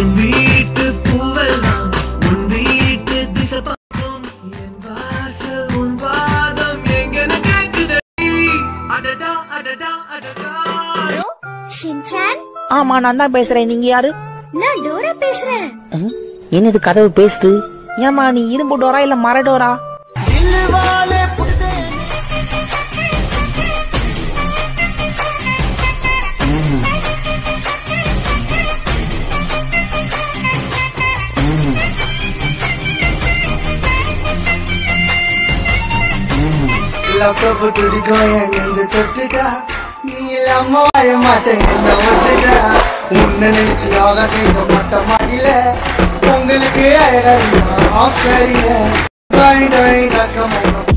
என் வீட்டு பூவெல்லாம் உன் வீட்டு திசை பார்க்கும் என் வாசல் உன் வாதம் எங்கன கேக்குதடி அடடா அடடா அடடா ஹலோ ஷின்சான் ஆமா நான் தான் பேசுறேன் நீங்க யாரு நான் டோரா பேசுறேன் ம், என்னது கதவு பேசுது ஏமா நீ இரும்பு டோரா இல்ல மர டோரா லப்பப்பு துடிக்கும் என் நெஞ்சு தொட்டுட்டா நீ இல்லாம வாழ மாட்டேன் என்ன விட்டுட்டா உன்னை நினைச்சு யோகா செய்த மொட்டை மாடியில உங்களுக்கு அழகா சரியில்லை டாய் டாய் டக்கமாக